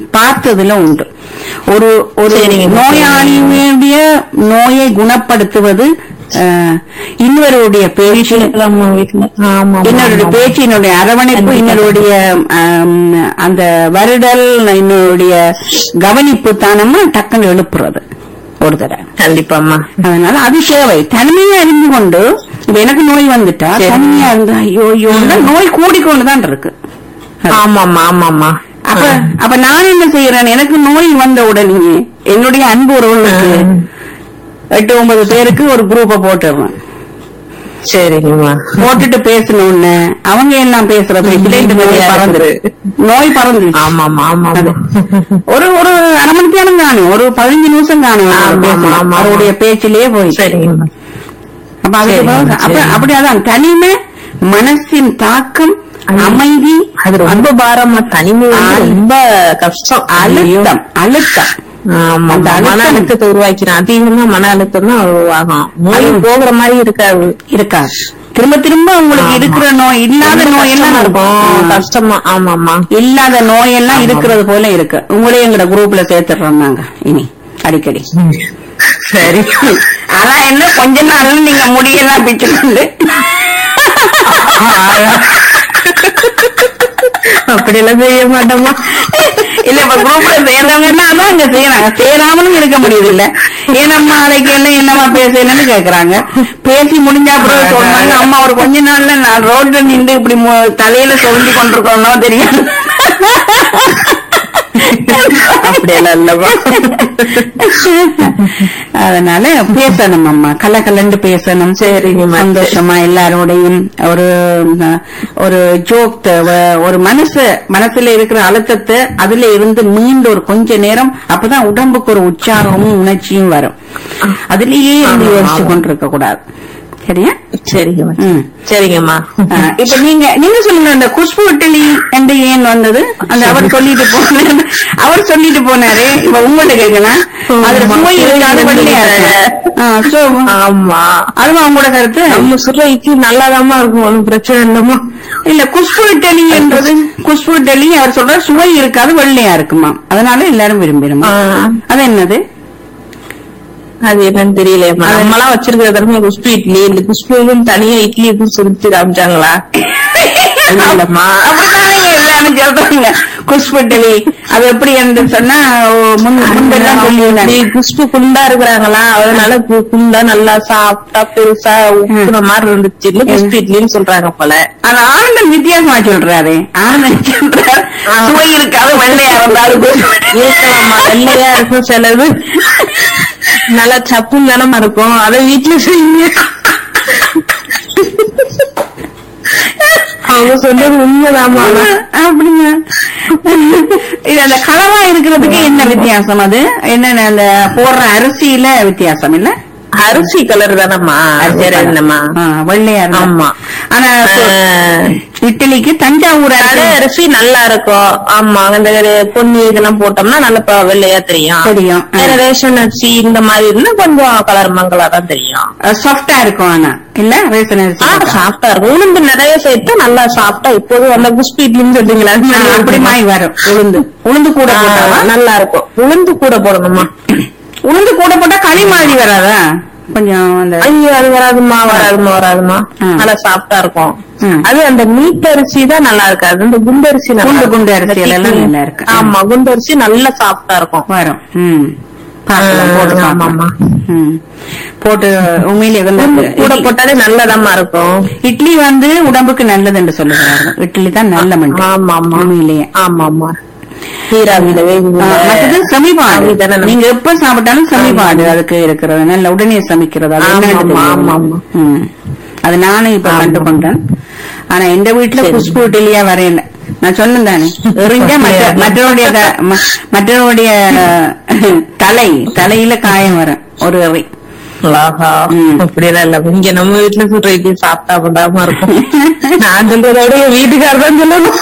பார்த்ததுல உண்டு ஒரு ஒரு சரிங்க. நோயாளியுடைய நோயை குணப்படுத்துவது அஹ், இன்னொருடைய பேச்சு நம்ம வீட்டுல ஆமா இன்னொருடைய பேச்சு என்னுடைய அரவணைப்பு கண்டிப்பா. இன்னொருடைய ஆம், அந்த வருடல் இன்னொருடைய கவனிப்பு தானமா டக்குன்னு எழுப்புறது ஒரு தடவை கண்டிப்பாம்மா அதனால அது தேவை தனிமையா இருந்து கொண்டு இப்ப எனக்கு நோய் வந்துட்டா சரி. தனிமையா இருந்து ஐயோ ஐயோ நோய் கூடிக்கொண்டுதான் இருக்கு ஆமாம்மா ஆமாம்மா அப்ப அப்ப நான் என்ன செய்யறேன் எனக்கு நோய் வந்த உடனே என்னுடைய அன்பு உறவுகளுக்கு எட்டு ஒன்பது பேருக்கு ஒரு குரூப்பை போட்டுடுறேன் சரிங்கம்மா போட்டுட்டு பேசணும்னு அவங்க எல்லாம் பேசுற பேச்சுல இந்த நோய் பறந்துரு நோய் பறந்துருச்சு ஆமாம்மா ஆமாம்மா ஒரு ஒரு அரை மணி நேரம் காணும் ஒரு பதினஞ்சு நிமிஷம் காணும் ஆமா, அவர் பேசுறது. ஆமா, ஆமா. அவருடைய பேச்சிலேயே போய் சரிங்கம்மா அப்ப அதுக்கு சரிங்க, பிறகு அப்ப சரிங்க. அப்படி அதான் தனிமை மனசின் தாக்கம் அது- அமைதி அது ரொம்ப பாரமா தனிமை வந்து ரொம்ப கஷ்டம் ஐயோ. அழுத்தம் அழுத்தம் ஆமா அந்த மன அழுத்தம் அழுத்தத்தை உருவாக்கிறேன் அதிகமா மன அழுத்தம் தான் உருவாகும் நோய் போகிற மாதிரி இருக்காது இருக்காது திரும்ப திரும்ப உங்களுக்கு ஆமா. இருக்கிற நோய் இல்லாத நோய் எல்லாம் கஷ்டமா இருக்கும் இருக்கும் கஷ்டமா ஆமாமா இல்லாத நோய் எல்லாம் இருக்கிறது போல இருக்கு உங்களே எங்கட குரூப்ல சேர்த்துடுறோம் நாங்க இனி அடிக்கடி சரி ஆனா என்ன கொஞ்ச நாள்ல நீங்க முடியெல்லாம் பிச்சு கொண்டு அப்படி எல்லாம் செய்ய மாட்டோமா இல்ல இப்ப குரூப்ல சேர்ந்தவங்கன்னா அதான் இங்க செய்யறாங்க சேராமலும் இருக்க முடியுது இல்ல ஏனம்மா அதைக்கு என்ன என்னம்மா பேசலன்னு கேக்குறாங்க பேசி முடிஞ்சா அப்புறம் சொன்னாங்க அம்மா ஒரு கொஞ்ச நாள்ல நான் ரோட்ல நின்று இப்படி மு- தலையில சொல்லி கொண்டிருக்கோம் தெரியும் அப்படியெல்லாம் இல்லவா அதனால பேசணும் அம்மா கலகலண்டு பேசணும் சரிங்கம்மா. சந்தோஷமா எல்லாரோடையும் ஒரு அஹ், ஒரு ஜோக் தேவை ஒரு மனசு மனசுல இருக்கிற அழுத்தத்தை அதுல இருந்து மீண்டு ஒரு கொஞ்ச நேரம் அப்பதான் உடம்புக்கு ஒரு உற்சாகமும் உணர்ச்சியும் வரும் அதுலயே இருந்து ஆமா, யோசிச்சு ஆமா. கொண்டிருக்க கூடாது சரியா சரிங்கம்மா ம். சரிங்கம்மா ஆஹ் இப்ப நீங்க நீங்க சொல்லுங்க அந்த குஷ்பு இட்டலி என்று ஏன் வந்தது அந்த அவர் சொல்லிட்டு போனாரு அவர் சொல்லிட்டு போனாரு இப்ப உங்கள்ட்ட கேட்கலாம் அதுல ஆமா. சுவை இருக்காது வெள்ளையா இருக்கு ஆஹ் so, ஆமா அதுவா உங்களோட கருத்து நம்ம சுடுற இட்லி நல்லாதாம்மா இருக்கும் ஒண்ணும் பிரச்சனை இல்லம்மா இல்ல குஷ்பு இட்டலி என்றது குஷ்பு இட்டலி அவர் சொல்ற சுவை இருக்காது வெள்ளையா இருக்குமா அதனால எல்லாரும் விரும்பிடும் ஆ. அது என்னது அது என்னன்னு தெரியலையம்மா நம்மளாம் வச்சிருக்கிற தடவை குஷ்பு இட்லி இந்த குஷ்புவும் தனியா இட்லி இருக்கும் சுருத்தி காமிச்சாங்களா இல்லம்மா அப்படித்தானே எல்லாரும் சொல்றாங்க குஷ்பு இட்டலி அது எப்படி என்று சொன்னா ஓ, முன் முன்பெல்லாம் சொல்லியிருந்தாங்க அப்படி குஷ்பு குண்டா இருக்கிறாங்களா அதனால கு- குண்டா நல்லா சாப்பிட்டா பெருசா உப்புன மாதிரி இருந்துச்சு இல்ல குஷ்பு இட்லின்னு சொல்றாங்க போல ஆனா ஆனந்தன் வித்தியாசமா சொல்றாரு ஆனந்தன் சொல்றாரு ஆ. சுவை இருக்காது வெள்ளையா இருந்தாலும் இருக்கலாமா வெள்ளையா இருக்கும் சிலது நல்லா சப்பும் தானமா இருக்கும் அதை வீட்டுல செய்யுங்க அவங்க சொன்னது உண்மைதாமா ஆனா. அப்படிங்க இது அந்த கலவா இருக்கிறதுக்கு என்ன வித்தியாசம் அது என்ன அந்த போடுற அரிசியில வித்தியாசம் இல்ல அரிசி கலர் தானம்மா வேற என்னம்மா ஆ, வெள்ளையா இருந்தா. ஆமா. ஆனா ஆஹ், இட்லிக்கு தஞ்சாவூர் கடை அரிசி அரிசி நல்லா இருக்கும் ஆமா அந்த பொன்னி இதெல்லாம் போட்டோம்னா நல்லா ப- வெள்ளையா தெரியும் தெரியும். ஆ. வேற ரேஷன் அரிசி இந்த மாதிரி இருந்தா கொஞ்சம் கலர் மங்களா தான் தெரியும் சாஃப்டா இருக்கும் ஆனா இல்ல ரேஷன் அரிசி ஆ சாப்பிட்டா இருக்கும் உளுந்து நிறைய சேர்த்தா நல்லா சாப்பிட்டா இப்போது அந்த குஸ்பி இட்லின்னு சொல்றீங்களா அது ஆ, மாதிரி அப்படி இருக்குமா? மாய் வரும் உளுந்து உளுந்து கூட ஆ, போட்டாவா நல்லா இருக்கும் உளுந்து கூட போடணுமா உளுந்து கூட போட்டா களி மாதிரி வராதா கொஞ்சம் அந்த ஐயோ அது வராதுமா வராதுமா வராதுமா ம். நல்லா சாப்பிட்டா இருக்கும் ம். அது அந்த மீட் அரிசி தான் நல்லா இருக்காது இந்த குண்டரிசி நல்லா குண்டு இருக்கும். குண்டு அரிசி இந்த எல்லாம் திக்கு- நல்லா இருக்கு. ஆமா குண்டரிசி நல்லா சாப்பிட்டா இருக்கும் வரும் ம் பார்க்கலாம், ஆ, போட்டு ஆமா, பார்க்கலாம். ஆமா. ம். போட்டு உண்மையிலே வந்து கூட இட்லி- போட்டாலே நல்லதாம்மா இருக்கும் இட்லி வந்து உடம்புக்கு நல்லது என்று சொல்லுகிறார்கள் இட்லி தான் நல்ல மண்டு ஆமா ஆமா உண்மையிலேயே ஆமா ஆமா நீராவியில வேகுது ஆ, மற்றது செமிபாடு அதுதானே நம்ம- நீங்க எப்ப சாப்பிட்டாலும் செமிபாடு அதுக்கு இருக்கிறது நல்ல உடனே சமைக்கிறது அது ஆமா, என்னன்னு ஆமா, தெரியாது. ஆமா, ஆமா. ம். அது நானும் இப்ப ஆமா. கண்டு கொண்டேன் ஆனா எந்த வீட்டுல சரி. குஷ்பு இட்லியா வரையல நான் சொன்னேன் தானே எறிஞ்சா மற்ற மற்றவருடைய த- ம- மற்றவருடைய அஹ், தலை தலையில காயம் வரும் ஒரு எறி ஆஹா ம். அப்படியெல்லாம் இல்ல இங்க நம்ம வீட்டுல சுடுற இட்லி சாப்பிட்டா படாம இருக்கும் நான் சொல்றதை விட என் வீட்டுக்காரர் தான் சொல்லணும்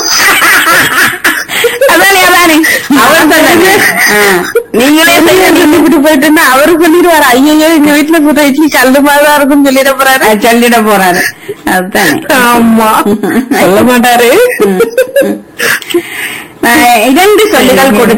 அதானே அதானே அவர் சொன்னது ஆ, நீங்களே செய்யறது சொல்லிட்டு போயிட்டு அவரு சொல்லிடுவாரு ஐயோ எங்க வீட்டுல சுடுற இட்லி கல்லு மாதிரிதான் இருக்கும்னு சொல்லிட போறாரு அஹ், சொல்லிட போறாரு அதுதானே ஆமா சொல்ல மாட்டாரு அஹ், இரண்டு சொல்லிகள் கொடுத்து